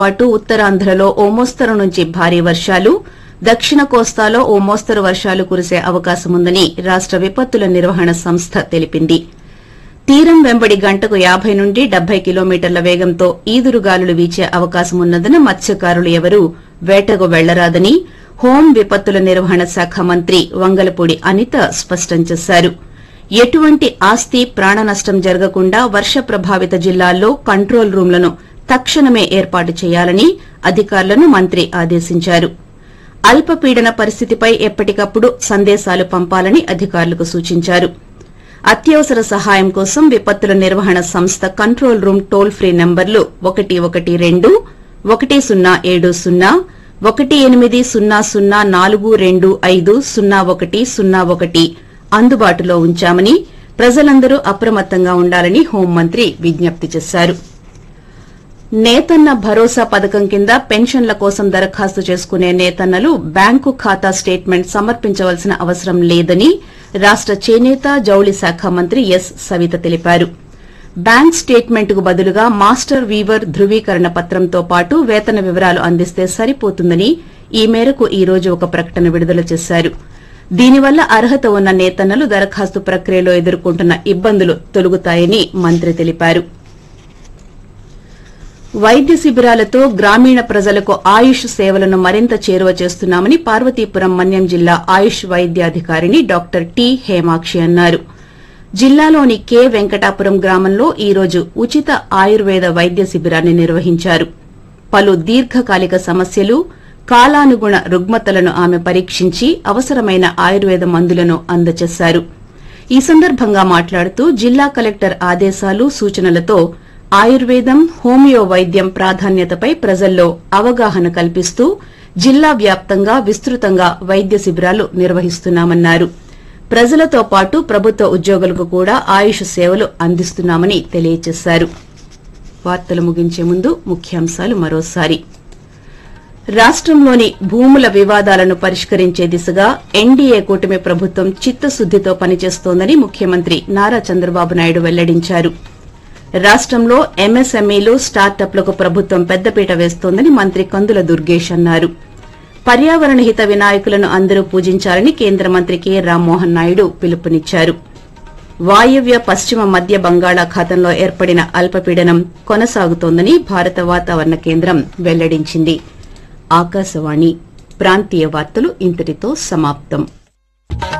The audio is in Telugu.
పాటు ఉత్తరాంధ్రలో ఓ మోస్తరు నుంచి భారీ వర్షాలు దక్షిణ కోస్తాలో ఓ మోస్తరు వర్షాలు కురిసే అవకాశముందని రాష్ట విపత్తుల నిర్వహణ సంస్థ తెలిపింది తీరం వెంబడి గంటకు యాభై నుండి డెబ్బై కిలోమీటర్ల వేగంతో ఈదురుగాలులు వీచే అవకాశమున్నదని మత్స్యకారులు ఎవరూ వేటకు వెళ్లరాదని హోం విపత్తుల నిర్వహణ శాఖ మంత్రి వంగలపూడి అనిత స్పష్టం చేశారు ఎటువంటి ఆస్తి ప్రాణ నష్టం జరగకుండా వర్ష ప్రభావిత జిల్లాల్లో కంట్రోల్ రూంలను తక్షణమే ఏర్పాటు చేయాలని అధికారులను మంత్రి ఆదేశించారు అల్పపీడన పరిస్థితిపై ఎప్పటికప్పుడు సందేశాలు పంపాలని అధికారులకు సూచించారు అత్యవసర సహాయం కోసం విపత్తుల నిర్వహణ సంస్థ కంట్రోల్ రూమ్ టోల్ ఫ్రీ నంబర్లు ఒకటి ఒకటి రెండు ఒకటి సున్నా ఏడు సున్నా ఒకటి ఎనిమిది సున్నా సున్నా నాలుగు రెండు ఐదు సున్నా ఒకటి సున్నా ఒకటి అందుబాటులో ఉంచామని ప్రజలందరూ అప్రమత్తంగా ఉండాలని హోంమంత్రి విజ్ఞప్తి చేశారు నేతన్న భరోసా పథకం కింద పెన్షన్ల కోసం దరఖాస్తు చేసుకునే నేతన్నలు బ్యాంకు ఖాతా స్టేట్మెంట్ సమర్పించవలసిన అవసరం లేదని రాష్ట చేనేత జౌళి శాఖ మంత్రి ఎస్ సవిత తెలిపారు బ్యాంక్ స్టేట్మెంట్ కు బదులుగా మాస్టర్ వీవర్ ధృవీకరణ పత్రంతో పాటు వేతన వివరాలు అందిస్తే సరిపోతుందని ఈ మేరకు ఈ రోజు ఒక ప్రకటన విడుదల చేశారు దీనివల్ల అర్హత ఉన్న నేతన్నలు దరఖాస్తు ప్రక్రియలో ఎదుర్కొంటున్న ఇబ్బందులు తొలగుతాయని మంత్రి తెలిపారు వైద్య శిబిరాలతో గ్రామీణ ప్రజలకు ఆయుష్ సేవలను మరింత చేరువ చేస్తున్నామని పార్వతీపురం మన్యం జిల్లా ఆయుష్ వైద్యాధికారిని డాక్టర్ టి హేమాక్షి అన్నారు జిల్లాలోని కె వెంకటాపురం గ్రామంలో ఈ రోజు ఉచిత ఆయుర్వేద వైద్య శిబిరాన్ని నిర్వహించారు పలు దీర్ఘకాలిక సమస్యలు కాలానుగుణ రుగ్మతలను ఆమె పరీక్షించి అవసరమైన ఆయుర్వేద మందులను అందజేశారు ఈ సందర్భంగా మాట్లాడుతూ జిల్లా కలెక్టర్ ఆదేశాలు సూచనలతో ఆయుర్వేదం హోమియో వైద్యం ప్రాధాన్యతపై ప్రజల్లో అవగాహన కల్పిస్తూ జిల్లా వ్యాప్తంగా విస్తృతంగా వైద్య శిబిరాలు నిర్వహిస్తున్నామన్నారు ప్రజలతో పాటు ప్రభుత్వ ఉద్యోగులకు కూడా ఆయుష్ సేవలు అందిస్తున్నామని తెలియజేశారు వార్తలు ముగించే ముందు ముఖ్యాంశాలు మరోసారి రాష్టంలోని భూముల వివాదాలను పరిష్కరించే దిశగా ఎన్డీఏ కూటమి ప్రభుత్వం చిత్తశుద్దితో పనిచేస్తోందని ముఖ్యమంత్రి నారా చంద్రబాబు నాయుడు వెల్లడించారు రాష్టంలో ఎంఎస్ఎంఈలు స్టార్టప్లకు ప్రభుత్వం పెద్దపీట వేస్తోందని మంత్రి కందుల దుర్గేష్ అన్నారు పర్యావరణ హిత వినాయకులను అందరూ పూజించాలని కేంద్ర మంత్రి కె రామ్మోహన్ నాయుడు పిలుపునిచ్చారు వాయవ్య పశ్చిమ మధ్య బంగాళాఖాతంలో ఏర్పడిన అల్పపీడనం కొనసాగుతోందని భారత వాతావరణ కేంద్రం వెల్లడించింది ఆకాశవాణి ప్రాంతీయ వార్తలు ఇంతటితో సమాప్తం